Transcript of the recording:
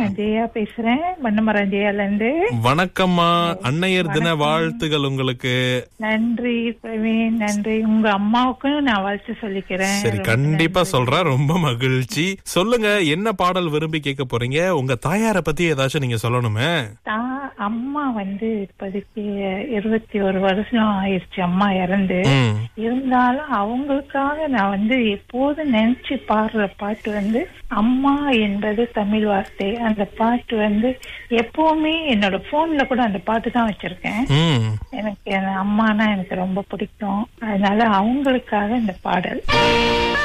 நான் ஜெயா பேசுறேன் மன்னமரம் ஜெயால இருந்து வணக்கம்மா அன்னையர் தின வாழ்த்துகள் உங்களுக்கு நன்றி பிரவீன் நன்றி உங்க அம்மாவுக்கும் நான் வாழ்த்து சொல்லிக்கிறேன் சரி ரொம்ப கண்டிப்பா நன்றி. சொல்றேன் ரொம்ப மகிழ்ச்சி சொல்லுங்க என்ன பாடல் விரும்பி கேட்க போறீங்க உங்க தாயார பத்தி ஏதாச்சும் நீங்க சொல்லணுமே தான் அம்மா வந்து இப்போதைக்கு இருபத்தி ஒரு வருஷம் ஆயிடுச்சு அம்மா இறந்து ம். இருந்தாலும் அவங்களுக்காக நான் வந்து எப்போதும் நினைச்சு பாடுற பாட்டு வந்து அம்மா என்பது தமிழ் வார்த்தை அந்த பாட்டு வந்து எப்பவுமே என்னோட போன்ல கூட அந்த பாட்டு தான் வச்சிருக்கேன் ம். எனக்கு என் அம்மானா எனக்கு ரொம்ப பிடிக்கும் அதனால அவங்களுக்காக இந்த பாடல்